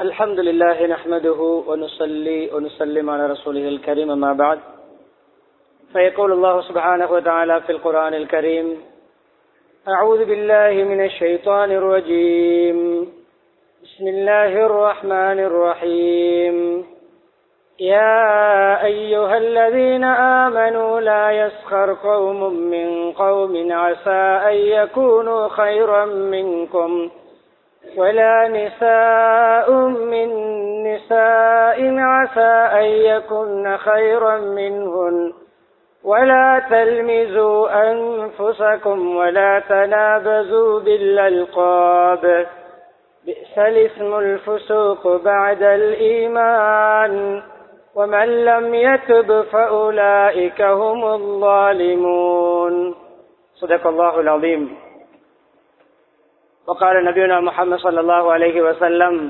الحمد لله نحمده ونصلي ونسلم على رسوله الكريم ما بعد فيقول الله سبحانه وتعالى في القرآن الكريم أعوذ بالله من الشيطان الرجيم بسم الله الرحمن الرحيم يا أيها الذين آمنوا لا يسخر قوم من قوم عسى أن يكونوا خيرا منكم ولا نساء من نساء عسى أن يكن خيرا منهن ولا تلمزوا أنفسكم ولا تنابزوا بالألقاب بئس الاسم الفسوق بعد الإيمان ومن لم يتب فأولئك هم الظالمون صدق الله العظيم وقال نبينا محمد صلى الله عليه وسلم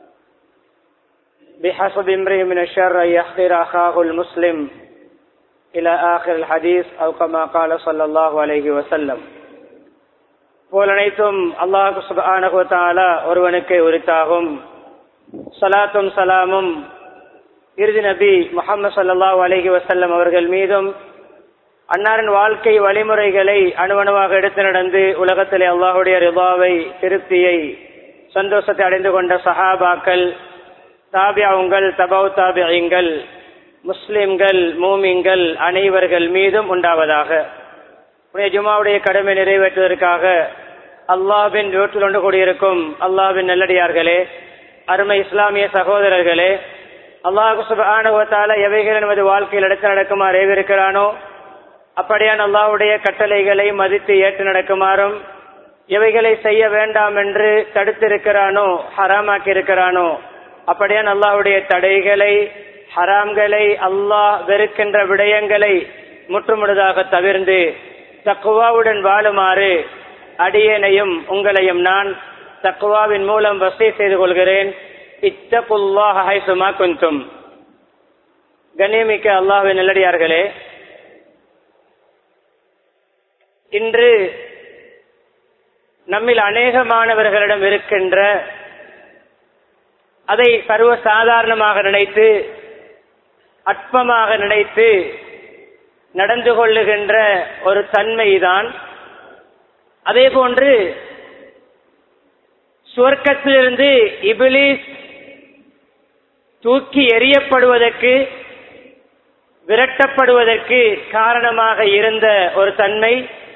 بحسب امرئ من الشر أن يحقر أخاه المسلم إلى آخر الحديث أو كما قال صلى الله عليه وسلم போல் அனைத்தும் அல்லாஹு சுபானகுவத்தாலா ஒருவனுக்கு உரித்தாகும் சலாத்தும் சலாமும் இறுதி நபி முகமது சல்லாஹூ அலஹி வசல்லம் அவர்கள் மீதும் அன்னாரின் வாழ்க்கை வழிமுறைகளை அணுவணுவாக எடுத்து நடந்து உலகத்திலே அல்லாஹுடைய ரிபாவை திருப்தியை சந்தோஷத்தை அடைந்து கொண்ட சஹாபாக்கள் தாபியாவுங்கள் தபவு தாபியங்கள் முஸ்லிம்கள் மூமிங்கள் அனைவர்கள் மீதும் உண்டாவதாக ஜுமாவுடைய கடமை நிறைவேற்றுவதற்காக அல்லாவின் வீட்டில் ஒன்று கூடியிருக்கும் அல்லாவின் நல்லடியார்களே அருமை இஸ்லாமிய சகோதரர்களே அல்லாஹு சுபானுவத்தால எவைகள் நமது வாழ்க்கையில் எடுத்து நடக்குமாறு ஏவிருக்கிறானோ அப்படியான் அல்லாவுடைய கட்டளைகளை மதித்து ஏற்று நடக்குமாறும் எவைகளை செய்ய வேண்டாம் என்று தடுத்திருக்கிறானோ ஹராமாக்கி இருக்கிறானோ அப்படியான் அல்லாவுடைய தடைகளை ஹராம்களை அல்லாஹ் வெறுக்கின்ற விடயங்களை முற்றுமுழுதாக தவிர்ந்து தக்குவாவுடன் வாழுமாறு அடியேனையும் உங்களையும் நான் தக்குவாவின் மூலம் வசதி செய்து கொள்கிறேன் இத்தகுல்லாஹ் ஹைசுமா குந்தும் கண்ணியமிக்க அல்லாஹின் நல்லடியார்களே இன்று நம்மில் அநேக மாணவர்களிடம் இருக்கின்ற அதை சர்வ சாதாரணமாக நினைத்து அற்பமாக நினைத்து நடந்து கொள்ளுகின்ற ஒரு தன்மைதான் அதே போன்று சுவர்க்கத்திலிருந்து இபிலிஸ் தூக்கி எறியப்படுவதற்கு விரட்டப்படுவதற்கு காரணமாக இருந்த ஒரு தன்மை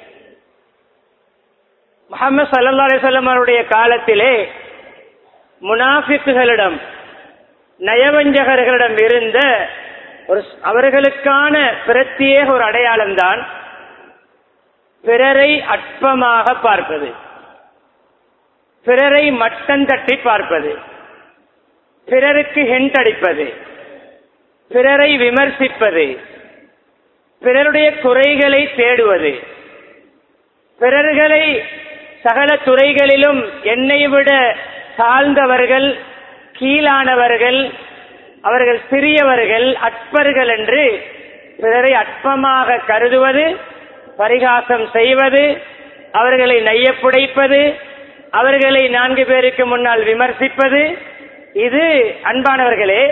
முகமது சல்லா அலிசல்லம் அவருடைய காலத்திலே முனாஃபிக்குகளிடம் நயவஞ்சகர்களிடம் இருந்த ஒரு அவர்களுக்கான பிரத்யேக ஒரு அடையாளம் தான் பிறரை அற்பமாக பார்ப்பது பிறரை மட்டம் தட்டி பார்ப்பது பிறருக்கு ஹெண்ட் அடிப்பது பிறரை விமர்சிப்பது பிறருடைய குறைகளை தேடுவது பிறர்களை சகல துறைகளிலும் என்னை விட தாழ்ந்தவர்கள் கீழானவர்கள் அவர்கள் சிறியவர்கள் அற்பர்கள் என்று பிறரை அற்பமாக கருதுவது பரிகாசம் செய்வது அவர்களை நையப்புடைப்பது அவர்களை நான்கு பேருக்கு முன்னால் விமர்சிப்பது இது அன்பானவர்களே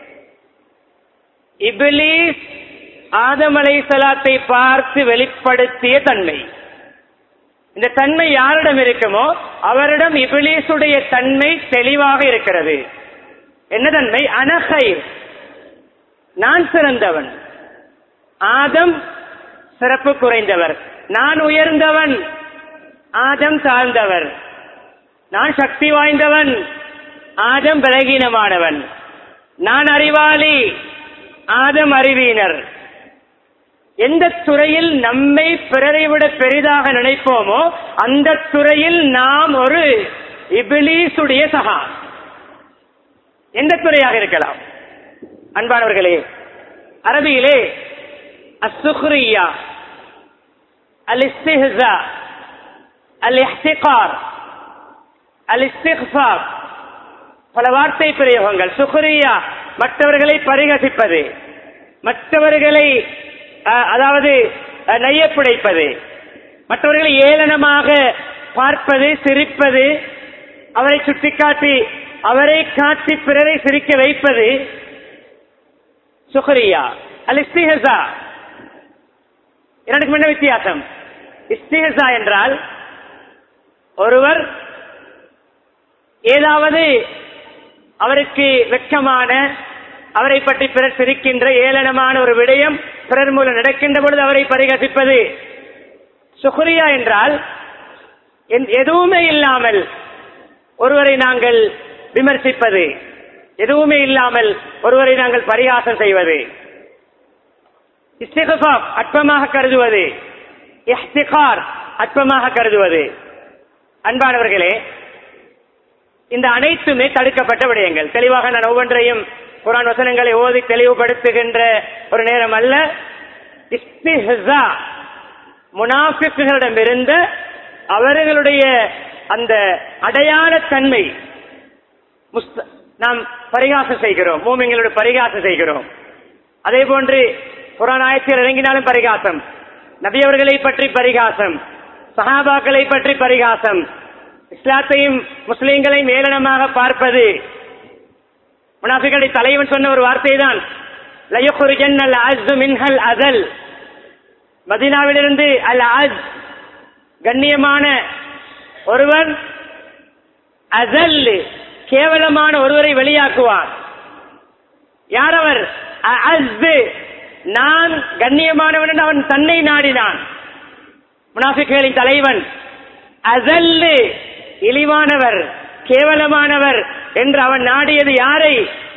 இபிலீஸ் ஆதமலை சலாத்தை பார்த்து வெளிப்படுத்திய தன்மை இந்த தன்மை யாரிடம் இருக்குமோ அவரிடம் இபிலீசுடைய தன்மை தெளிவாக இருக்கிறது என்ன தன்மை அனகை நான் சிறந்தவன் ஆதம் சிறப்பு குறைந்தவர் நான் உயர்ந்தவன் ஆதம் தாழ்ந்தவர் நான் சக்தி வாய்ந்தவன் ஆதம் பலகீனமானவன் நான் அறிவாளி ஆதம் அறிவியினர் எந்த துறையில் நம்மை பிறரை விட பெரிதாக நினைப்போமோ அந்த துறையில் நாம் ஒரு இபிலீசுடைய சகா எந்த துறையாக இருக்கலாம் அன்பானவர்களே அரபியிலே அசுக்ரியா அல் இஸ்திஹா அல் இஹ்திகார் அல் இஸ்திஃபார் பல வார்த்தை பிரயோகங்கள் சுக்ரியா மற்றவர்களை பரிகசிப்பது மற்றவர்களை அஹ், அதாவது அஹ், நையப்புடைப்பது மற்றவர்களை ஏளனமாக பார்ப்பது சிரிப்பது அவரை சுட்டிக்காட்டி அவரை காட்டி பிறரை சிரிக்க வைப்பது சுஹரியா அல் இஸ்திஹசா இரண்டுக்கும் என்ன வித்தியாசம் இஸ்திஹசா என்றால் ஒருவர் ஏதாவது அவருக்கு வெட்கமான அவரை பற்றி பிறர் சிரிக்கின்ற ஏளனமான ஒரு விடயம் பிறர் மூலம் நடக்கின்ற பொழுது அவரை பரிகசிப்பது சுஹரியா என்றால் என்- எதுவுமே இல்லாமல் ஒருவரை நாங்கள் விமர்சிப்பது எதுவுமே இல்லாமல் ஒருவரை நாங்கள் பரிகாசம் செய்வது இஸ்திகஃபாப் அற்பமாக கருதுவது இஹ்திகார் அற்பமாக கருதுவது அன்பானவர்களே இந்த அனைத்துமே தடுக்கப்பட்ட விடயங்கள் தெளிவாக நான் ஒவ்வொன்றையும் குரான் வசனங்களை ஓதி தெளிவுபடுத்துகின்ற ஒரு நேரம் அல்ல இஸ்திஹ்ஸா முனாஃபிக்குகளிடமிருந்த அவர்களுடைய அந்த அடையாளத்தன்மை முஸ்த- நாம் பரிகாசம் செய்கிறோம் மூமிங்களோட பரிகாசம் செய்கிறோம் அதே போன்று குரான் ஆயத்தில் இறங்கினாலும் பரிகாசம் நபியவர்களை பற்றி பரிகாசம் சஹாபாக்களை பற்றி பரிகாசம் இஸ்லாத்தையும் முஸ்லிம்களையும் ஏளனமாக பார்ப்பது முனாஃபிகளுடைய தலைவன் சொன்ன ஒரு வார்த்தை தான் மின்ஹல் அதல் மதீனாவிலிருந்து அல் அஜ் கண்ணியமான ஒருவன் அசல் கேவலமான ஒருவரை வெளியாக்குவான் யார் அவர் அஅஸ். நான் கண்ணியமானவன் என்று அவன் தன்னை நாடினான் முனாஃபிக்குகளின் தலைவன் அசல்லு இழிவானவர் கேவலமானவர் என்று அவன் நாடியது யாரை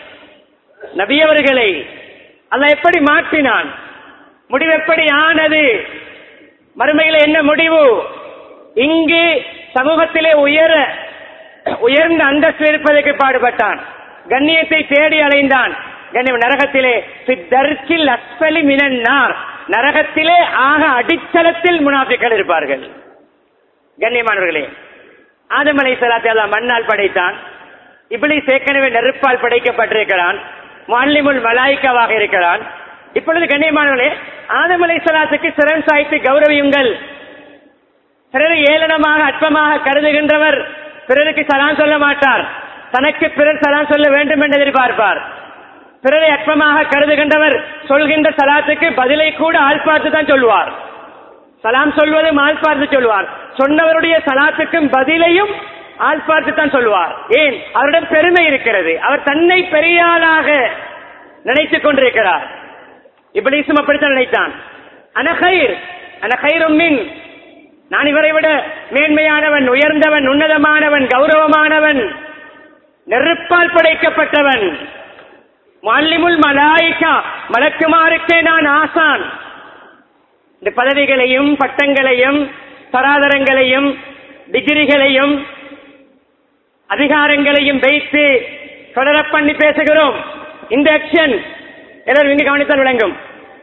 நபியவர்களை அல்லாஹ் எப்படி மாற்றினான் முடிவு எப்படி ஆனது மறுமையில என்ன முடிவு இங்கு சமூகத்திலே உயர உயர்ந்த அந்தஸ்து இருப்பதற்கு பாடுபட்டான் கண்ணியத்தை தேடி அலைந்தான் கண்ணியம் நரகத்திலே தர்க்கில் அஸ்பலி மினன்னார் நரகத்திலே ஆக அடித்தளத்தில் முனாஃபிக்கள் இருப்பார்கள் கண்ணியமானவர்களே ஆதம் அலை சலாத்தை அல்லாஹ் மண்ணால் படைத்தான் இப்படி ஏற்கனவே நெருப்பால் படைக்கப்பட்டிருக்கிறான் முல்லிமுல் மலாய்க்காவாக இருக்கிறான் இப்பொழுது கண்ணியமானவர்களே ஆதம் அலை சலாத்துக்கு சிறன் சாய்த்து கௌரவியுங்கள் பிறரை ஏளனமாக அற்பமாக கருதுகின்றவர் பிறருக்கு சலாம் சொல்ல மாட்டார் தனக்கு பிறர் சலாம் சொல்ல வேண்டும் என்று எதிர்பார்ப்பார் பிறரை அற்பமாக கருதுகின்றவர் சொல்கின்ற சலாத்துக்கு பதிலை கூட ஆள் பார்த்து தான் சொல்வார் சலாம் சொல்வதும் ஆள் பார்த்து சொல்வார் சொன்னவருடைய சலாத்துக்கும் பதிலையும் ஆள் பார்த்து தான் சொல்வார் ஏன் அவரிடம் பெருமை இருக்கிறது அவர் தன்னை பெரிய ஆளாக நினைத்துக் கொண்டிருக்கிறார் இப்ளீசும் அப்படித்தான் நினைத்தான் அனகைர் அனகைரும் மின் நான் இவரை விட மேன்மையானவன் உயர்ந்தவன் உன்னதமானவன் கௌரவமானவன் நெருப்பால் படைக்கப்பட்டவன் மல்லிமுல் மலாயிகா மலக்குமாருக்கே நான் ஆசான் இந்த பதவிகளையும் பட்டங்களையும் தராதரங்களையும் டிகிரிகளையும் அதிகாரங்களையும் வைத்து தொடர பண்ணி பேசுகிறோம் இந்த ஆக்ஷன் எல்லாரும் இங்கு கவனித்தால் விளங்கும்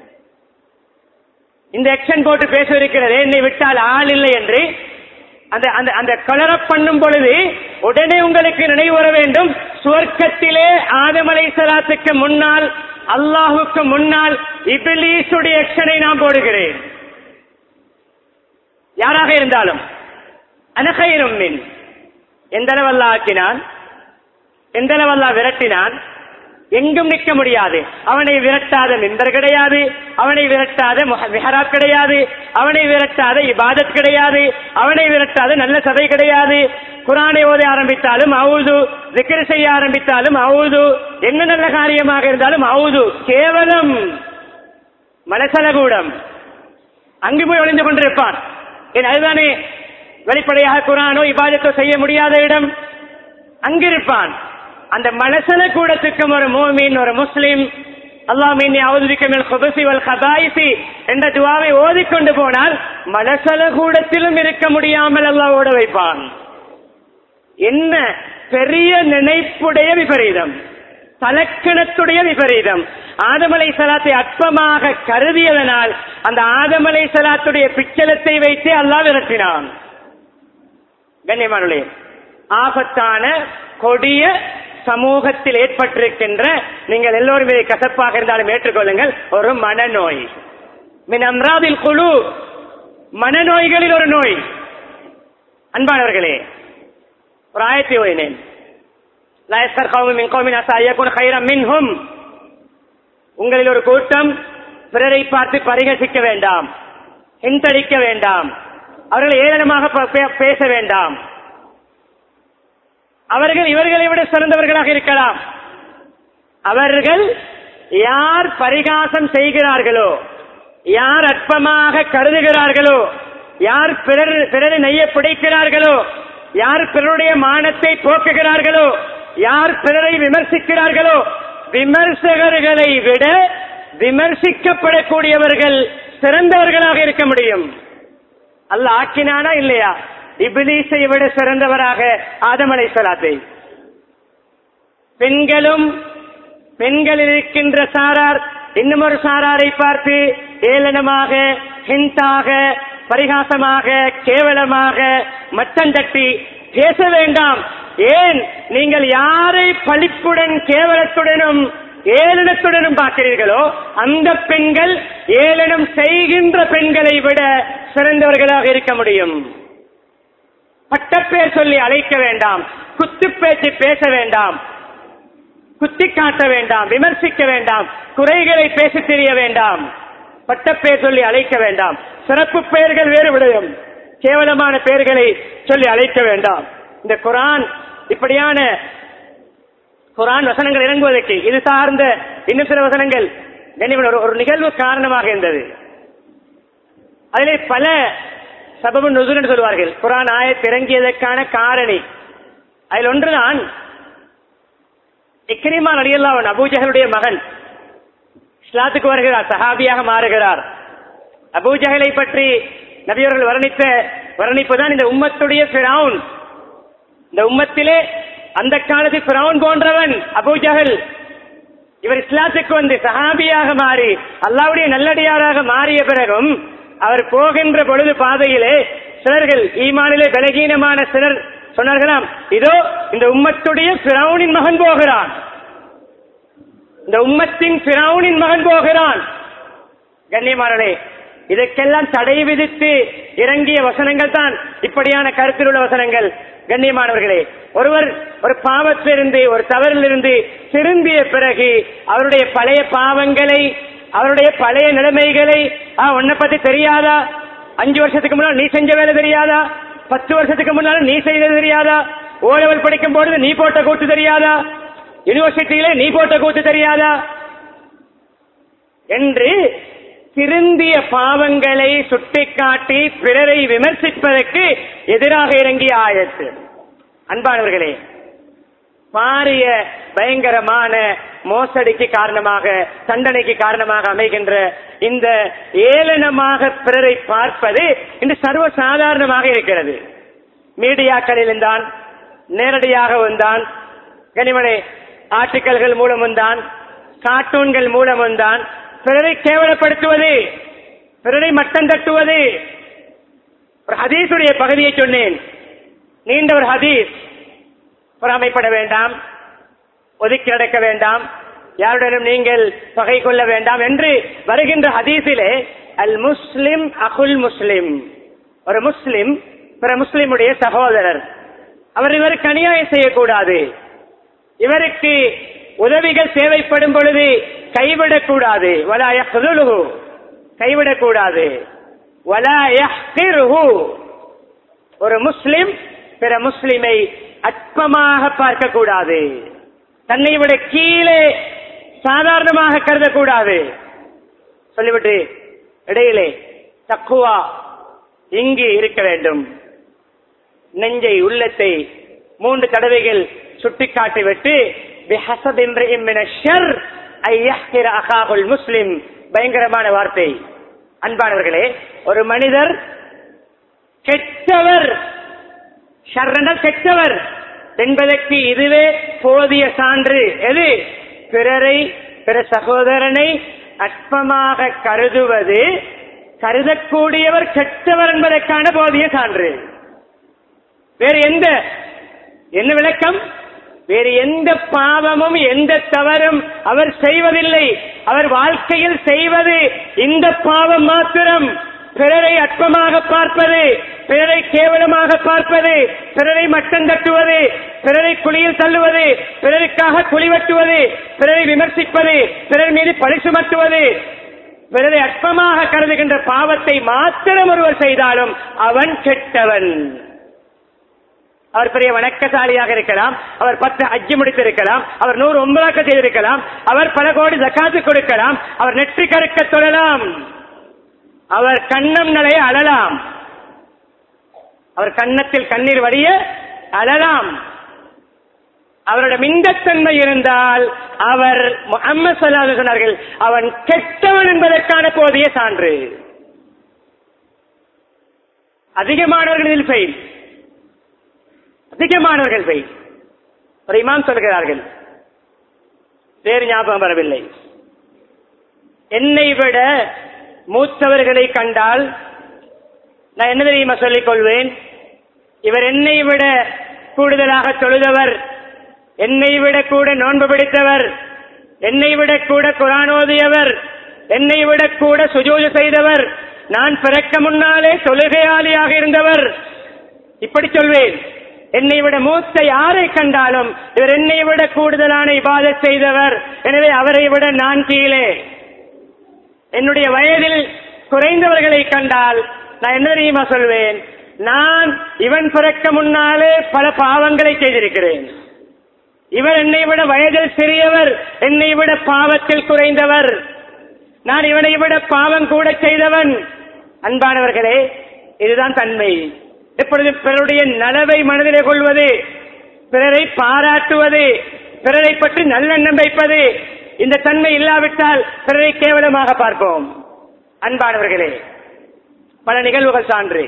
இந்த ஆக்ஷன் போட்டு பேச இருக்கிறது என்னை விட்டால் ஆள் இல்லை என்று அந்த அந்த அந்த கலர பண்ணும் பொழுது உடனே உங்களுக்கு நினைவு வர வேண்டும் சுவர்க்கத்திலே ஆதமலை சலாத்துக்கு முன்னால் அல்லாஹுக்கு முன்னால் இபிலீசுடைய ஆக்ஷனை நான் போடுகிறேன் யாராக இருந்தாலும் அனகைரும் மின் எந்த அளவல்லா ஆக்கினான் எந்த அளவல்லா விரட்டினான் எங்கும் நிற்க முடியாது அவனை விரட்டாத மின்பர் கிடையாது அவனை விரட்டாத முஹ- மிஹராப் கிடையாது அவனை விரட்டாத இபாதத் கிடையாது அவனை விரட்டாத நல்ல சபை கிடையாது குரானை ஓத ஆரம்பித்தாலும் அவுது zikr செய்ய ஆரம்பித்தாலும் அவுது என்ன நல்ல காரியமாக இருந்தாலும் அவுது கேவலம் மனசலகூடம் அங்கு போய் ஒளிந்து கொண்டிருப்பான் ஏன் அதுதானே வெளிப்படையாக குரானோ இபாதத்தோ செய்ய முடியாத இடம் அங்கிருப்பான் அந்த மனசல கூடத்துக்கும் ஒரு மூமின் ஒரு முஸ்லிம் அல்லாமீன் அவதுவிக்கமில் குபசி வல் கதாயிசி என்ற துவாவை ஓதிக்கொண்டு போனால் மனசல கூடத்திலும் இருக்க முடியாமல் அல்லாஹ் ஓட வைப்பான் என்ன பெரிய நினைப்புடைய விபரீதம் தலக்கணத்துடைய விபரீதம் ஆதமலை சலாத்தை அற்பமாக கருதியதனால் அந்த ஆதமலை சலாத்துடைய பிச்சலத்தை வைத்தே அல்லாஹ் விரட்டினான் கண்ணியமானுடைய ஆபத்தான கொடிய சமூகத்தில் ஏற்பட்டிருக்கின்ற நீங்கள் எல்லோரும் இதை கசப்பாக இருந்தாலும் ஏற்றுக்கொள்ளுங்கள் ஒரு மனநோய் மின் அம்ராதில் குழு மனநோய்களில் ஒரு நோய் அன்பானவர்களே ஒரு ஆயத்தை ஓயினேன் லா யஸ்கர் கௌமும் மின் கௌமின் அஸா அய்யகுன கைரம் மின்ஹும் உங்களில் ஒரு கூட்டம் பிறரை பார்த்து பரிகசிக்க வேண்டாம் ஹிந்தடிக்க வேண்டாம் அவர்களை ஏளனமாக ப- பே- பேச வேண்டாம் அவர்கள் இவர்களை விட சிறந்தவர்களாக இருக்கலாம் அவர்கள் யார் பரிகாசம் செய்கிறார்களோ யார் அற்பமாக கருதுகிறார்களோ யார் பிறர் பிறரை நெய்ய பிடிக்கிறார்களோ யார் பிறருடைய மானத்தை போக்குகிறார்களோ யார் பிறரை விமர்சிக்கிறார்களோ விமர்சகர்களை விட விமர்சிக்கப்படக்கூடியவர்கள் சிறந்தவர்களாக இருக்க முடியும் அல்ல ஆக்கினானா இல்லையா இபிலீஸை விட சிறந்தவராக ஆதம் அலைஹிஸ்ஸலாத்தை பெண்களும் பெண்களில் இருக்கின்ற சாரார் இன்னும் ஒரு சாராரை பார்த்து ஏளனமாக ஹிந்தாக பரிகாசமாக கேவலமாக மட்டம் தட்டி பேச வேண்டாம் ஏன் நீங்கள் யாரை பழிப்புடன் கேவலத்துடனும் ஏளனத்துடனும் பார்க்கிறீர்களோ அந்த பெண்கள் ஏளனம் செய்கின்ற பெண்களை விட சிறந்தவர்களாக இருக்க முடியும் பட்டப்பேர் சொல்லி அழைக்க வேண்டாம் குத்துப்பேச்சு பேச வேண்டாம் குத்தி காட்ட வேண்டாம் விமர்சிக்க வேண்டாம் குறைகளை பேசித் தெரிய வேண்டாம் பட்டப்பேர் சொல்லி அழைக்க வேண்டாம் சிறப்பு பெயர்கள் வேறு விடயம் கேவலமான பெயர்களை சொல்லி அழைக்க வேண்டாம் இந்த குரான் இப்படியான குரான் வசனங்கள் இறங்குவதற்கு இது சார்ந்த இன்னும் சில வசனங்கள் கண்ணியமான ஒரு- ஒரு நிகழ்வு காரணமாக இருந்தது அதிலே பல சபபு நுசுல் என்று சொல்வார்கள் குரான் ஆயத் இறங்கியதற்கான காரணி அதில் ஒன்றுதான் இக்ரிமா நடிகல்லாவன் அபூஜகளுடைய மகன் இஸ்லாத்துக்கு வருகிறார் சஹாபியாக மாறுகிறார் அபூஜகலை பற்றி நபியவர்கள் வர்ணித்த வர்ணிப்பு தான் இந்த உம்மத்துடைய ஃபிரவுன் இந்த உம்மத்திலே அந்த காலத்து ஃபிரவுன் போன்றவன் அபூஜஹல் இவர் இஸ்லாத்துக்கு வந்து சஹாபியாக மாறி அல்லாவுடைய நல்லடியாராக மாறிய பிறகும் அவர் போகின்ற பொழுது பாதையிலே சிலர்கள் ஈமானிலே பலகீனமான சிலர் சொன்னார்களாம் இதோ இந்த உம்மத்துடைய ஃபிரவுனின் மகன் போகிறான் இந்த உம்மத்தின் ஃபிரவுனின் மகன் போகிறான் கண்ணியமானே இதற்கெல்லாம் தடை விதித்து இறங்கிய வசனங்கள் தான் இப்படியான கருத்தில் உள்ள வசனங்கள் கண்ணியமானவர்களே ஒருவர் ஒரு பாவத்திலிருந்து ஒரு தவறிலிருந்து திரும்பிய பிறகு அவருடைய பழைய பாவங்களை அவருடைய பழைய நிலைமைகளை ஆ, உன்னை பத்தி தெரியாதா அஞ்சு வருஷத்துக்கு முன்னால் நீ செஞ்ச வேலை தெரியாதா பத்து வருஷத்துக்கு முன்னால் நீ செய்தது தெரியாதா ஓ லெவல் படிக்கும் பொழுது நீ போட்ட கூத்து தெரியாதா யூனிவர்சிட்டியிலே நீ போட்ட கூத்து தெரியாதா என்று திருந்திய பாவங்களை சுட்டிக்காட்டி பிறரை விமர்சிப்பதற்கு எதிராக இறங்கிய ஆயத்து அன்பானவர்களே பாரிய பயங்கரமான மோசடிக்கு காரணமாக தண்டனைக்கு காரணமாக அமைகின்ற இந்த ஏளனமாக பிறரை பார்ப்பது இன்று சர்வ சாதாரணமாக இருக்கிறது மீடியாக்களிலும் தான் நேரடியாகவும் தான் கனிமனை ஆர்டிக்கல்கள் மூலமும் தான் கார்ட்டூன்கள் மூலமும் தான் பிறரை கேவலப்படுத்துவது பிறரை மட்டம் தட்டுவது ஒரு ஹதீஸுடைய பகுதியை சொன்னேன் நீண்ட ஒரு ஹதீஸ் பொறாமைப்பட வேண்டாம் ஒதுக்கி நடக்க வேண்டாம் யாருடனும் நீங்கள் பகை கொள்ள வேண்டாம் என்று வருகின்ற ஹதீஸிலே அல் முஸ்லிம் அகுல் முஸ்லிம் ஒரு முஸ்லிம் பிற முஸ்லிமுடைய சகோதரர் அவர் இவருக்கு அநியாயம் செய்யக்கூடாது இவருக்கு உதவிகள் தேவைப்படும் பொழுது கைவிடக்கூடாது வலா யஹ்துலுஹு கைவிடக்கூடாது வலா யஹ்கிருஹு ஒரு முஸ்லிம் பிற முஸ்லிமை அற்பமாக பார்க்கக்கூடாது தன்னை விட கீழே சாதாரணமாக கருதக்கூடாது சொல்லிவிட்டு இடையிலே தக்குவா இங்கு இருக்க வேண்டும் நெஞ்சை உள்ளத்தை மூன்று தடவைகள் சுட்டிக்காட்டி விட்டு பிஹசப் இம்ரிஇம் மின ஷர் ஐ யஹ்கிர அகாஹுல் முஸ்லிம் பயங்கரமான வார்த்தை அன்பானவர்களே ஒரு மனிதர் கெட்டவர் ஷர்ரண்டல் கெட்டவர் என்பதற்கு இதுவே போதிய சான்று எது பிறரை பிற சகோதரனை அற்பமாக கருதுவது கருதக்கூடியவர் கெட்டவர் என்பதற்கான போதிய சான்று வேறு எந்த என்ன விளக்கம் வேறு எந்த பாவமும் எந்த தவறும் அவர் செய்வதில்லை அவர் வாழ்க்கையில் செய்வது இந்த பாவம் மாத்திரம் பிறரை அற்பமாக பார்ப்பது பிறரை கேவலமாக பார்ப்பது பிறரை மட்டம் தட்டுவது பிறரை குழியில் தள்ளுவது பிறருக்காக குழி வெட்டுவது பிறரை விமர்சிப்பது பிறர் மீது பழி சுமத்துவது பிறரை அற்பமாக கருதுகின்ற பாவத்தை மாத்திரம் ஒருவர் செய்தாலும் அவன் கெட்டவன் அவர் பெரிய வணக்கசாலியாக இருக்கலாம் அவர் பத்து அஜ்ஜு முடித்திருக்கலாம் அவர் நூறு ஒன்பதாக்க செய்திருக்கலாம் அவர் பல கோடி ஜக்காத்து கொடுக்கலாம் அவர் நெற்றி கருக்க தொழலாம் அவர் கண்ணம் நடைய அழலாம் அவர் கன்னத்தில் கண்ணீர் வடிய அழலாம் அவருடைய மிண்டத்தன்மை இருந்தால் அவர் முகம்மது சொல்லாத சொன்னார்கள் அவன் கெட்டவன் என்பதற்கான போதிய சான்று அதிகமானவர்கள் இதில் ஃபெயில் அதிகமானவர்கள் ஃபெயில் ஒரு இமாம் சொல்கிறார்கள் வேறு ஞாபகம் வரவில்லை என்னை விட மூத்தவர்களை கண்டால் நான் என்ன தெரியுமா சொல்லிக் கொள்வேன் இவர் என்னை விட கூடுதலாக தொழுதவர் என்னை விட கூட நோன்பு பிடித்தவர் என்னை விட கூட குரான் ஓதியவர் என்னை விட கூட சுஜூஜு செய்தவர் நான் பிறக்க முன்னாலே தொழுகையாளியாக இருந்தவர் இப்படி சொல்வேன் என்னை விட மூத்த யாரை கண்டாலும் இவர் என்னை விட கூடுதலான இபாதத் செய்தவர் எனவே அவரை விட நான் கீழே என்னுடைய வயதில் குறைந்தவர்களை கண்டால் நான் என்ன தெரியுமா சொல்வேன் நான் இவன் பிறக்க முன்னாலே பல பாவங்களை செய்திருக்கிறேன் இவர் என்னை விட வயதில் சிறியவர் என்னை விட பாவத்தில் குறைந்தவர் நான் இவனை விட பாவம் கூட செய்தவன் அன்பானவர்களே இதுதான் தன்மை எப்பொழுது பிறருடைய நலவை மனதிலே கொள்வது பிறரை பாராட்டுவது பிறரை பற்றி நல்லெண்ணம் வைப்பது இந்த தன்மை இல்லாவிட்டால் பிறரை கேவலமாக பார்ப்போம் அன்பானவர்களே பல நிகழ்வுகள் சான்று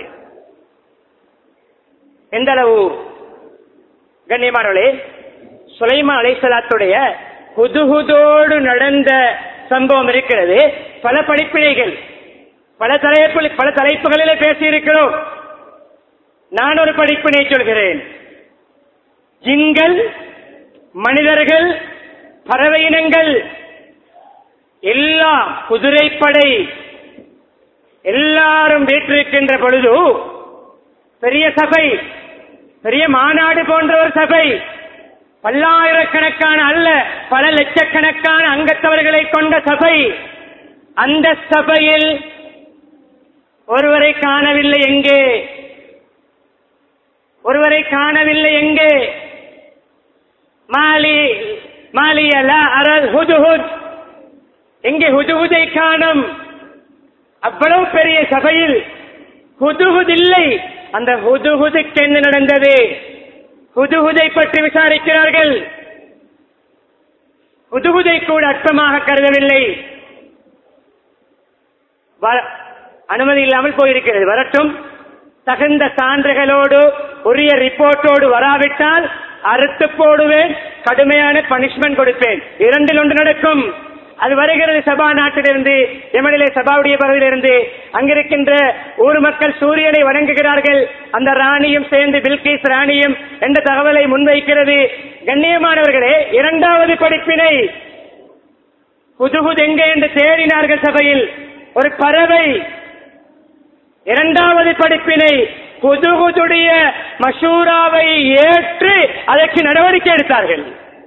எந்த அளவு கண்ணியமானவர்களே சுலைமான் அலைசலாத்துடைய புதுகுதோடு நடந்த சம்பவம் இருக்கிறது பல படிப்பினைகள் பல தலைப்பு பல தலைப்புகளிலே பேசியிருக்கிறோம் நான் ஒரு படிப்பினை சொல்கிறேன் ஜின்கள் மனிதர்கள் பறவை இனங்கள் எல்லாம் குதிரைப்படை எல்லாரும் வீற்றிருக்கின்ற பொழுது பெரிய சபை பெரிய மாநாடு போன்ற ஒரு சபை பல்லாயிரக்கணக்கான அல்ல பல லட்சக்கணக்கான அங்கத்தவர்களை கொண்ட சபை அந்த சபையில் ஒருவரை காணவில்லை எங்கே ஒருவரை காணவில்லை எங்கே மாலி மாலியல அரல் ஹுதுஹுத் எங்கே ஹுதுஹுதை காணும் அவ்வளவு பெரிய சபையில் ஹுதுஹுத் இல்லை அந்த ஹுதுஹுதுக்கு என்ன நடந்தது ஹுதுஹுதை பற்றி விசாரிக்கிறார்கள் ஹுதுஹுதை கூட அற்பமாக கருதவில்லை வ- அனுமதி இல்லாமல் போயிருக்கிறது வரட்டும் தகுந்த சான்றுகளோடு உரிய ரிப்போர்ட்டோடு வராவிட்டால் அறுத்து போடுவேன் கடுமையான பனிஷ்மெண்ட் கொடுப்பேன் இரண்டில் ஒன்று நடக்கும் அது வருகிறது சபா நாட்டிலிருந்து எமனிலே சபாவுடைய பகுதியிலிருந்து அங்கிருக்கின்ற ஊர் மக்கள் சூரியனை வணங்குகிறார்கள் அந்த ராணியும் சேர்ந்து பில்கிஸ் ராணியும் என்ற தகவலை முன்வைக்கிறது கண்ணியமானவர்களே இரண்டாவது படிப்பினை புதுகுது எங்கே என்று தேடினார்கள் சபையில் ஒரு பறவை இரண்டாவது படிப்பினை புதுகுதுடைய மஷூராவை ஏற்று அதற்கு நடவடிக்கை எடுத்தார்கள்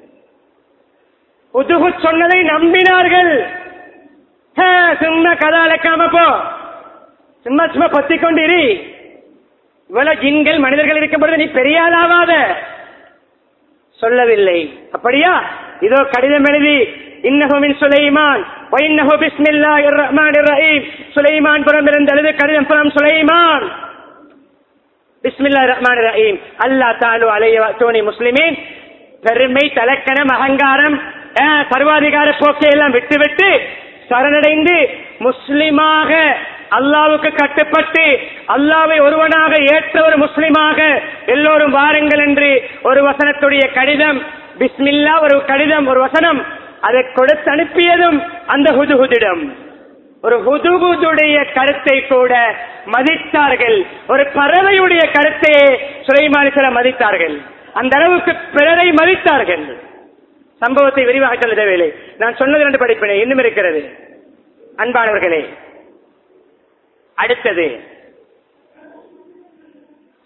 புதுகு சொன்னதை நம்பினார்கள் ஹே, சும்மா கதை அழைக்காம போ சும்மா சும்மா பத்திக் கொண்டிரு இவ்வளவு ஜின்கள் மனிதர்கள் இருக்கும் பொழுது நீ பெரிய ஆளாவாத சொல்லவில்லை அப்படியா இதோ கடிதம் எழுதி இன்னஹு மின் சுலைமான் வைன்னஹு பிஸ்மில்லாஹிர் ரஹ்மானிர் ரஹீம் சுலைமான் புறம் இருந்து எழுது கடிதம் புறம் சுலைமான் பிஸ்மில்லாஹிர் ரஹ்மானிர் ரஹீம் அல்லாஹ் தாலு அலைய தோனி முஸ்லிமீன் பெருமை தலக்கணம் அகங்காரம் அஹ், சர்வாதிகார போக்கை எல்லாம் விட்டுவிட்டு சரணடைந்து முஸ்லிமாக அல்லாவுக்கு கட்டுப்பட்டு அல்லாவை ஒருவனாக ஏற்ற ஒரு முஸ்லிமாக எல்லோரும் வாருங்கள் என்று ஒரு வசனத்துடைய கடிதம் பிஸ்மில்லா ஒரு கடிதம் ஒரு வசனம் அதை கொடுத்து அனுப்பியதும் அந்த ஹுதுஹுதிடம் ஒரு ஹுதுகுதுடைய கருத்தை கூட மதித்தார்கள் ஒரு பறவையுடைய கருத்தை சுலைமானிசல மதித்தார்கள் அந்த அளவுக்கு பிறரை மதித்தார்கள் சம்பவத்தை விரிவாக சொல்ல தேவையில்லை நான் சொன்னது ரெண்டு படிப்பினை இன்னும் இருக்கிறது அன்பானவர்களே அடுத்தது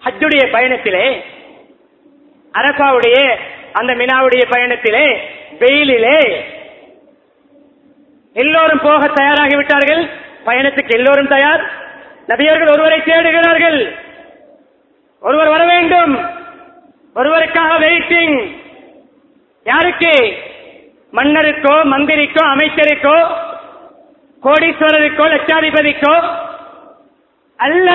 ஹஜ்ஜுடைய பயணத்திலே அரபாவுடைய அந்த மினாவுடைய பயணத்திலே வெயிலிலே எல்லோரும் போக தயாராகி விட்டார்கள் பயணத்துக்கு எல்லோரும் தயார் நபியர்கள் ஒருவரை தேடுகிறார்கள் ஒருவர் வர வேண்டும் ஒருவருக்காக வெயிட்டிங் யாருக்கு மன்னருக்கோ மந்திரிக்கோ அமைச்சருக்கோ கோடீஸ்வரருக்கோ லட்சாதிபதிக்கோ அல்ல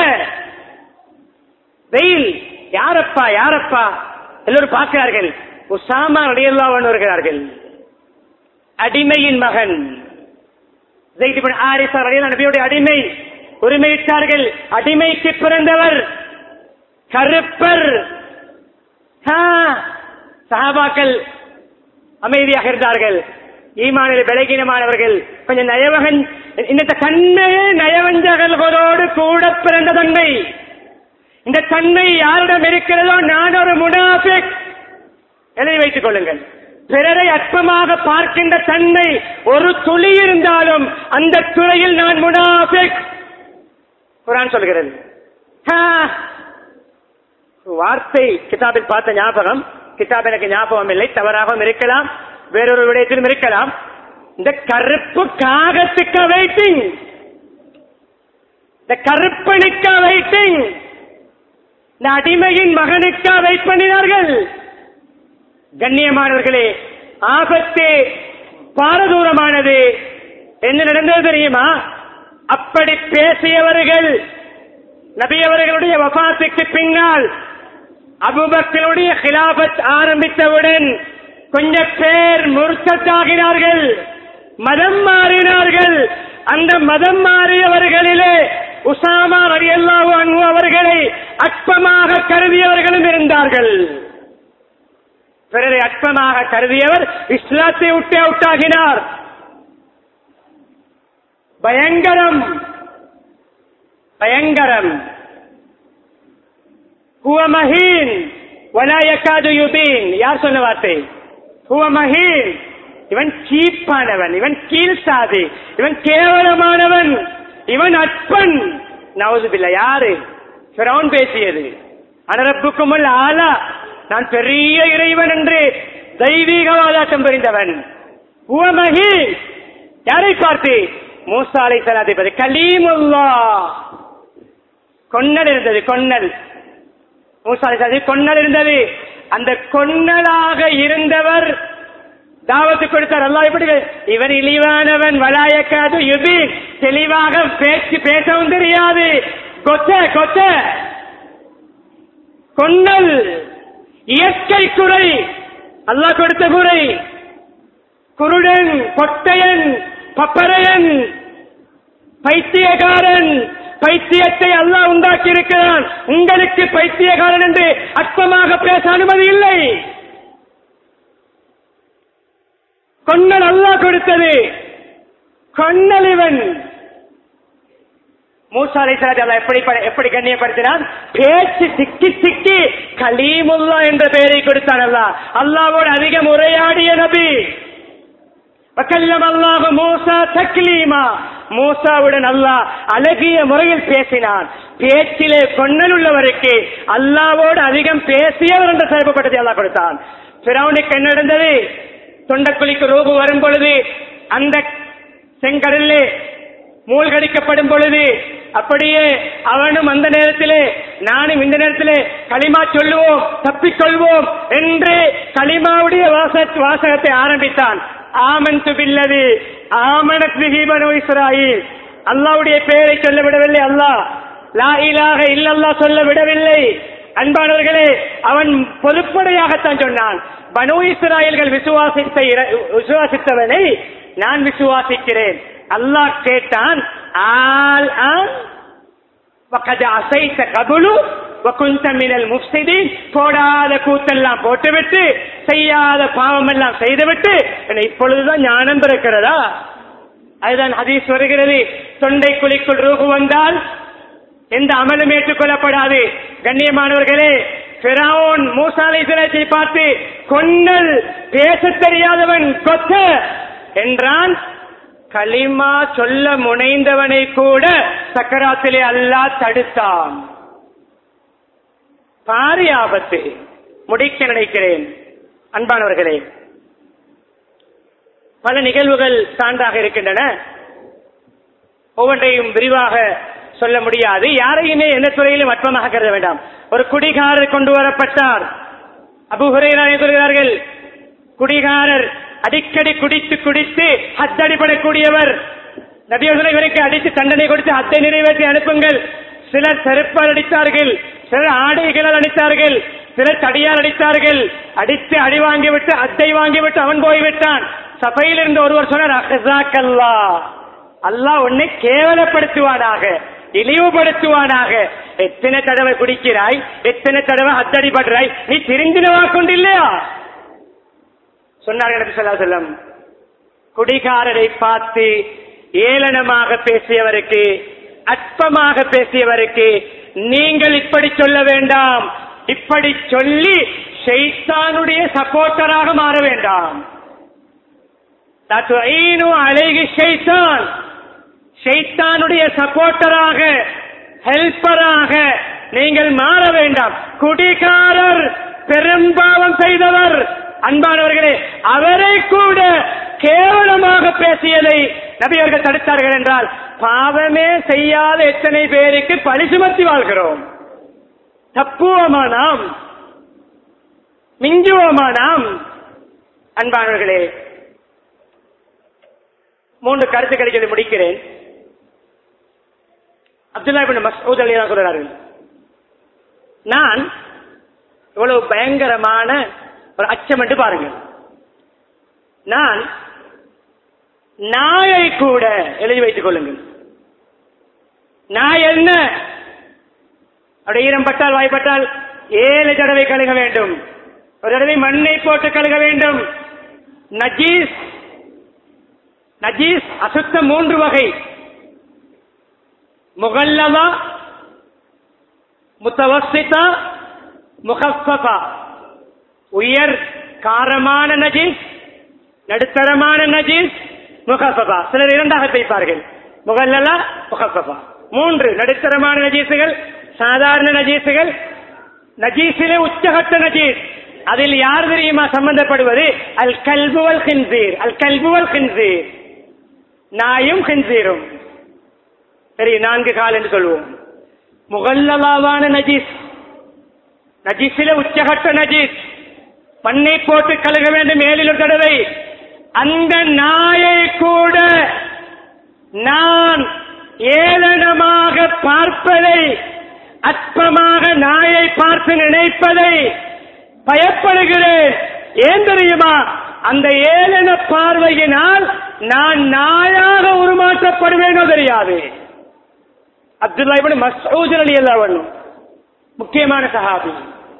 வெயில் யாரப்பா யாரப்பா எல்லோரும் பார்க்கிறார்கள் உசாமா ரலியல்லாஹு வருகிறார்கள் அடிமையின் மகன் ஸைத் இப்னு ஹாரிஸா ரலியல்லாஹு நபியுடைய அடிமை உரிமையிட்டார்கள் அடிமைக்கு பிறந்தவர் கருப்பர் ஆ, சஹாபாக்கள் அமைதியாக இருந்தார்கள் ஈமானில் விலகினமானவர்கள் கொஞ்சம் நயவகன் இந்த தன்மையே நயவஞ்சகர்களோடு கூட பிறந்த தன்மை இந்த தன்மை யாரிடம் இருக்கிறதோ நான் ஒரு முனாஃபிக் எழுதி வைத்துக் கொள்ளுங்கள் பிறரை அற்பமாக பார்க்கின்ற தன்மை ஒரு துளி இருந்தாலும் அந்த துறையில் நான் முனாஃபிக் குரான் சொல்கிறது ஆ, வார்த்தை கிதாபில் பார்த்த ஞாபகம் கிதாப் எனக்கு ஞாபகம் இல்லை தவறாகவும் இருக்கலாம் வேறொரு விடயத்திலும் இருக்கலாம் இந்த கருப்பு காகத்துக்கு வெயிட்டிங் இந்த கருப்பனுக்கா வெயிட்டிங் இந்த அடிமையின் மகனுக்கா வெயிட் பண்ணினார்கள் கண்ணியமானவர்களே ஆபத்து பாரதூரமானது என்ன நடந்தது தெரியுமா அப்படி பேசியவர்கள் நபி அவர்களுடைய வபாத்துக்கு பின்னால் அபுபக்கருடைய கிலாபத் ஆரம்பித்தவுடன் கொஞ்ச பேர் முர்த்தத்தாகினார்கள் மதம் மாறினார்கள் அந்த மதம் மாறியவர்களிலே உசாமா ரலியல்லாஹு அன்ஹு அவர்களை அற்பமாக கருதியவர்களும் இருந்தார்கள் பிறரை அற்பமாக கருதியவர் இஸ்லாத்தை விட்டு அவுட்டாகினார் பயங்கரம் பயங்கரம் ஹுவ மஹீன் வலா யகாது யுபீன் யார் சொன்ன வார்த்தை ஹுவ மஹீன் இவன் சீப்பானவன் இவன் கீழ்சாதி இவன் கேவலமானவன் இவன் அற்பன் நவுதுபில்ல யாரு ஃபிரௌன் பேசியது அனரப்புக்குமுல் ஆலா நான் பெரிய இறைவன் என்று தெய்வீக வாதாட்டம் புரிந்தவன் ஹுவ மஹீன் யாரை பார்த்து மூசா அலை சலாதிபதி கலீமுல்லா கொன்னல் இருந்தது கொன்னல் மூசா அலைஹிஸ்ஸலாம் கொன்னல் இருந்தது அந்த கொன்னலாக இருந்தவர் தாவத்து கொடுத்தார் அல்லாஹ் எப்படி இவர் இழிவானவன் வலாயக்காது யுபி தெளிவாக பேச்சு பேசவும் தெரியாது கொச்ச கொச்ச கொன்னல் இயற்கை குறை அல்லாஹ் கொடுத்த குறை குருடன் பொட்டையன் பப்பரையன் பைத்தியக்காரன் பைத்தியத்தை அல்லாஹ் உண்டாக்கி இருக்கிறான் உங்களுக்கு பைத்தியக்காரன் என்று அற்பமாக பேச அனுமதி இல்லை கொன்னல் அல்லாஹ் கொடுத்தது கொன்னல் இவன் மூசா அலைஹிஸ்ஸலாத்தை அல்லாஹ் எப்படி ப- எப்படி கண்ணியப்படுத்தினான் பேச்சு சிக்கி சிக்கி கலீமுல்லா என்ற பெயரை கொடுத்தான் அல்லாஹ் அல்லாவோடு அதிகம் உரையாடிய நபி வக்கல்லம் அல்லாஹ் மூசா தக்லீமா மூசாவுடன் அல்லாஹ் அழகிய முறையில் பேசினான் பேச்சிலே கொன்னல் உள்ளவருக்கு அல்லாவோடு அதிகம் பேசியவர் என்ற சிறப்புப்பட்டதை அல்லாஹ் கொடுத்தான் பிறவுனுக்கு என்ன நடந்தது தொண்டக்குழிக்கு ரூபு வரும் பொழுது அந்த செங்கடலிலே மூழ்கடிக்கப்படும் பொழுது அப்படியே அவனும் அந்த நேரத்திலே நானும் இந்த நேரத்திலே களிமா சொல்லுவோம் தப்பிக்கொள்வோம் என்று களிமாவுடைய வாச வாசகத்தை ஆரம்பித்தான் ஆமன்து பில்லது ஆமனத் பிஹி பனு இஸ்ராயில் அல்லாஹ்வுடைய பெயரை சொல்ல விடவில்லை அல்லாஹ் லா இலாஹ இல்லல்லாஹ் சொல்ல விடவில்லை அன்பானவர்களே அவன் பொதுப்படையாகத்தான் சொன்னான் பனு இஸ்ராயல்கள் விசுவாசித்த இர- விசுவாசித்தவனை நான் விசுவாசிக்கிறேன் அல்லாஹ் கேட்டான் ஆல் ஆன் வக்கது அசைத்த கபுலு வகுந்த மினல் முஃப்சிதீன் போடாத கூத்தெல்லாம் போட்டுவிட்டு செய்யாத பாவம் எல்லாம் செய்துவிட்டு என்னை இப்பொழுதுதான் ஞானம் பிறக்கிறதா அதுதான் ஹதீஸ் வருகிறது தொண்டை குழிக்குள் ரூபு வந்தால் எந்த அமலும் ஏற்றுக்கொள்ளப்படாது கண்ணியமானவர்களே பிராவோன் மூசாலை சிலத்தை பார்த்து கொன்னல் பேசத் தெரியாதவன் கொத்த என்றான் களிமா சொல்ல முனைந்தவனை கூட சக்கராத்திலே அல்லாஹ் தடுத்தான் பாரி ஆபத்து முடிக்க நினைக்கிறேன் அன்பானவர்களே பல நிகழ்வுகள் சான்றாக இருக்கின்றன ஒவ்வொன்றையும் விரிவாக சொல்ல முடியாது யாரையுமே எந்த துறையிலும் அற்பமாக கருத வேண்டாம் ஒரு குடிகாரர் கொண்டு வரப்பட்டார் அபுஹுரையராக சொல்கிறார்கள் குடிகாரர் அடிக்கடி குடித்து குடித்து ஹத்தடிப்படக்கூடியவர் நபியர்களை இவருக்கு அடித்து தண்டனை கொடுத்து ஹத்தை நிறைவேற்றி அனுப்புங்கள் சிலர் செருப்பால் அடித்தார்கள் சிலர் ஆடைகளால் அடித்தார்கள் சிலர் தடியால் அடித்தார்கள் அடித்து அடி வாங்கிவிட்டு அத்தை வாங்கிவிட்டு அவன் போய்விட்டான் சபையில் இருந்த ஒருவர் சொன்னார் அஹ்ஸாக்கல்லா அல்லாஹ் உன்னை கேவலப்படுத்துவானாக இழிவுபடுத்துவானாக எத்தனை தடவை குடிக்கிறாய் எத்தனை தடவை ஹத்தடிபடுறாய் நீ திருந்தினவா கொண்டில்லையா சொன்னார்கள் நபி ஸல்லல்லாஹு அலைஹி வஸல்லம் குடிகாரரை பார்த்து ஏளனமாக பேசியவருக்கு அற்பமாக பேசியவருக்கு நீங்கள் இப்படி சொல்ல வேண்டாம் இப்படி சொல்லி ஷைத்தானுடைய சப்போர்ட்டராக மாற வேண்டாம் தத்துவீனு அழகி ஷைத்தான் ஷைத்தானுடைய சப்போர்ட்டராக ஹெல்ப்பராக நீங்கள் மாற வேண்டாம் குடிகாரர் பெரும்பாவம் செய்தவர் அன்பானவர்களே அவரை கூட கேவலமாக பேசியதை நபியவர்கள் தடுத்தார்கள் என்றால் பாவமே செய்யாத எத்தனை பேருக்கு பழி சுமத்தி வாழ்கிறோம் தப்புவோமா நாம் மிஞ்சுவோமா நாம் அன்பானவர்களே மூன்று கருத்துக்களை சொல்லி முடிக்கிறேன் அப்துல்லா பின் மசூத் அலி சொல்றார்கள் நான் இவ்வளவு பயங்கரமான ஒரு அச்சம் என்று பாருங்கள் நான் நாயை கூட எழுதி வைத்துக் கொள்ளுங்கள் நாய் என்ன அப்படி ஈரம் பட்டால் வாய்ப்பட்டால் ஏழு தடவை கழுக வேண்டும் ஒரு தடவை மண்ணை போட்டு கழுக வேண்டும் நஜீஸ் நஜீஸ் அசுத்தம் மூன்று வகை முகல்லவா முத்தவசிதா முகஃபபா உயர் காரமான நஜீஸ் நடுத்தரமான நஜீஸ் முகஃபபா சிலர் இரண்டாக பிரிப்பார்கள் முகல்லலா முகஃபபா மூன்று நடுத்தரமான நஜீசுகள் சாதாரண நஜீசுகள் நஜீஸிலே உச்சகட்ட நஜீஸ் அதில் யார் தெரியுமா சம்பந்தப்படுவது அல் கல்புவல் ஹின்சீர் அல் கல்புவல் ஹின்சீர் நாயும் ஹின்சீரும் சரி நான்கு கால் என்று சொல்வோம் முகல்லவாவான நஜீஸ் நஜீஸிலே உச்சகட்ட நஜீஸ் மண்ணை போட்டு கழுக வேண்டும் ஏழில் ஒரு தடவை அந்த நாயை கூட நான் ஏளனமாக பார்ப்பதை அற்பமாக நாயை பார்த்து நினைப்பதை பயப்படுகிறேன் ஏன் தெரியுமா அந்த ஏளன பார்வையினால் நான் நாயாக உருமாற்றப்படுவேனோ தெரியாது அப்துல்லா இப்னு மஸ்ஊத் ரலியல்லாஹு அன்ஹு முக்கியமான சஹாபி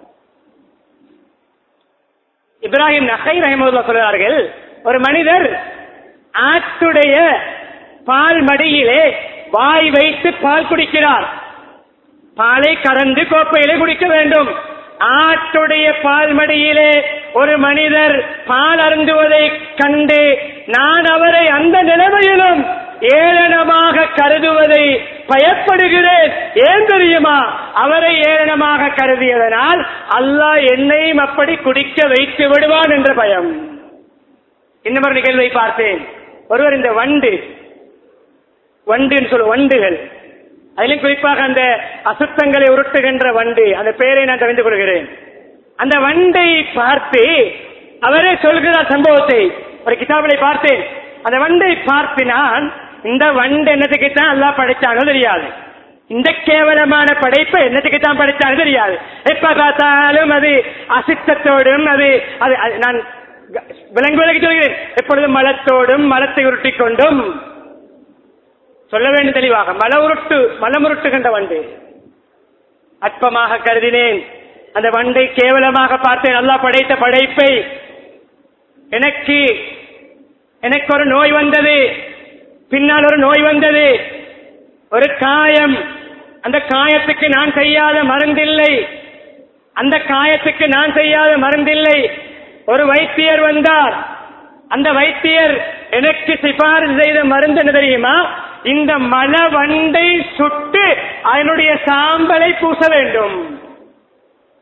இப்ராஹிம் நகை ரஹிமதுல்லா சொல்கிறார்கள் ஒரு மனிதர் ஆட்டுடைய பால் மடியிலே வாய் வைத்து பால் குடிக்கிறார் பாலை கறந்து கோப்பையிலே குடிக்க வேண்டும் ஆட்டுடைய பால் மடியிலே ஒரு மனிதர் பால் அருந்துவதை கண்டு நான் அவரை அந்த நிலைமையிலும் ஏளனமாக கருதுவதை பயப்படுகிறேன் ஏன் தெரியுமா அவரை ஏளனமாக கருதியதனால் அல்லாஹ் என்னையும் அப்படி குடிக்க வைத்து விடுவான் என்ற பயம் இன்னும் ஒரு நிகழ்வை பார்த்தேன் ஒருவர் இந்த வண்டு வண்டுன்னு சொல்ல வண்டுகள் அதிலும் குறிப்பாக அந்த அசுத்தங்களை உருட்டுகின்ற வண்டு அந்த பெயரை நான் தெரிந்து கொள்கிறேன் அந்த வண்டை பார்த்து அவரே சொல்கிறார் சம்பவத்தை ஒரு கிதாபிலை பார்த்தேன் அந்த வண்டை பார்த்து நான் இந்த வண்டு என்னத்துக்கு தான் எல்லாம் படைச்சானோ தெரியாது இந்த கேவலமான படைப்பை என்னத்துக்கு தான் படைச்சானோ தெரியாது எப்ப பார்த்தாலும் அது அசுத்தத்தோடும் அது அது அது நான் விலங்குகளுக்கு சொல்கிறேன் எப்பொழுதும் மலத்தோடும் மலத்தை உருட்டிக் கொண்டும் சொல்ல வேண்டும் தெளிவாக மல உருட்டு மலம் உருட்டுகின்ற வண்டு அற்பமாக கருதினேன் அந்த வண்டை கேவலமாக பார்த்தேன் நல்லா படைத்த படைப்பை எனக்கு எனக்கு ஒரு நோய் வந்தது பின்னால் ஒரு நோய் வந்தது ஒரு காயம் அந்த காயத்துக்கு நான் செய்யாத மருந்தில்லை அந்த காயத்துக்கு நான் செய்யாத மருந்தில்லை ஒரு வைத்தியர் வந்தார் அந்த வைத்தியர் எனக்கு சிபாரிசு செய்த மருந்து என்ன தெரியுமா இந்த மலவண்டை சுட்டு அதனுடைய சாம்பலை பூச வேண்டும்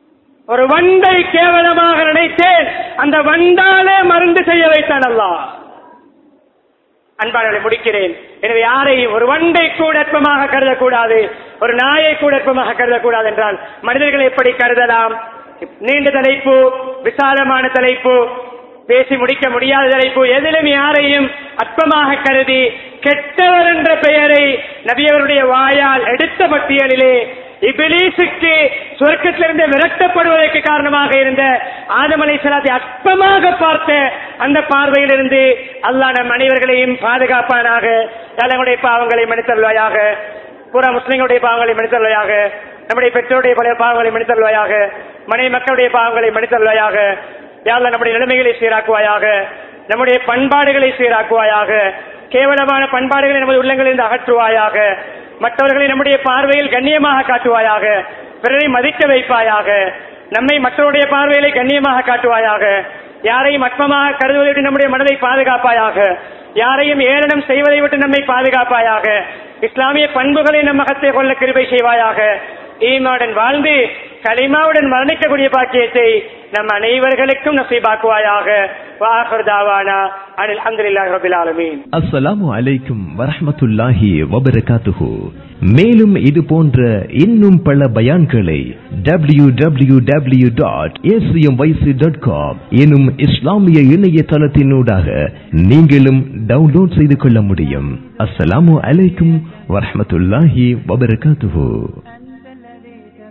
ஒரு வண்டை கேவலமாக நினைத்தேன் அந்த வண்டாலே மருந்து செய்ய வைத்தான் அல்லாஹ் அன்பாளர்களை முடிக்கிறேன் எனவே யாரையும் ஒரு வண்டை கூட அற்பமாக கருதக்கூடாது ஒரு நாயை கூட அற்பமாக கருதக்கூடாது என்றால் மனிதர்களை எப்படி கருதலாம் நீண்ட தலைப்பு விசாலமான தலைப்பு பேசி முடிக்க முடியாத தலைப்பு எதிலும் யாரையும் அற்பமாக கருதி கெட்டவர் என்ற பெயரை நபியவருடைய வாயால் எடுத்த பட்டியலிலே இபிலீசுக்கு சொர்க்கத்திலிருந்து விரட்டப்படுவதற்கு காரணமாக இருந்த ஆதம் அலைஹிஸ்ஸலாத்தை அற்பமாக பார்த்த அந்த பார்வையிலிருந்து அல்லாஹ் நம் அனைவர்களையும் பாதுகாப்பானாக தலைமுடைய பாவங்களை மன்னித்தருள்வாயாக பூரா முஸ்லிம்களுடைய பாவங்களை மன்னித்தருள்வாயாக நம்முடைய பெற்றோருடைய பல பாவங்களை மன்னித்தருள்வாயாக மனைவி மக்களுடைய பாவங்களை மன்னித்தருள்வாயாக யாழ்ல நம்முடைய நிலைமைகளை சீராக்குவாயாக நம்முடைய பண்பாடுகளை சீராக்குவாயாக கேவலமான பண்பாடுகளை நமது உள்ளங்களிலிருந்து அகற்றுவாயாக மற்றவர்களை நம்முடைய பார்வையில் கண்ணியமாக காட்டுவாயாக பிறரை மதிக்க வைப்பாயாக நம்மை மற்றவருடைய பார்வையிலே கண்ணியமாக காட்டுவாயாக யாரையும் அற்பமாக கருதுவதை விட்டு நம்முடைய மனதை பாதுகாப்பாயாக யாரையும் ஏளனம் செய்வதை விட்டு நம்மை பாதுகாப்பாயாக இஸ்லாமிய பண்புகளை நம் மகத்தை கொள்ள கிருபை செய்வாயாக ஈமாவுடன் வாழ்ந்து கலிமாவுடன் மரணிக்கக்கூடிய பாக்கியத்தை நம் அனைவர்களுக்கும் நசீபாக்குவாயாக வாஹர் தாவானா அனில் அல்ஹம்துலில்லாஹி ரபில் ஆலமீன் அஸ்ஸலாமு அலைக்கும் வரஹ்மத்துல்லாஹி வபரகாத்துஹு மேலும் இது போன்ற இன்னும் பல பயான்களை W W W dot dot com எனும் இஸ்லாமிய இணையதளத்தினூடாக நீங்களும் டவுன்லோட் செய்து கொள்ள முடியும் அஸ்ஸலாமு அலைக்கும் வரஹ்மத்துல்லாஹி வபரகாத்துஹு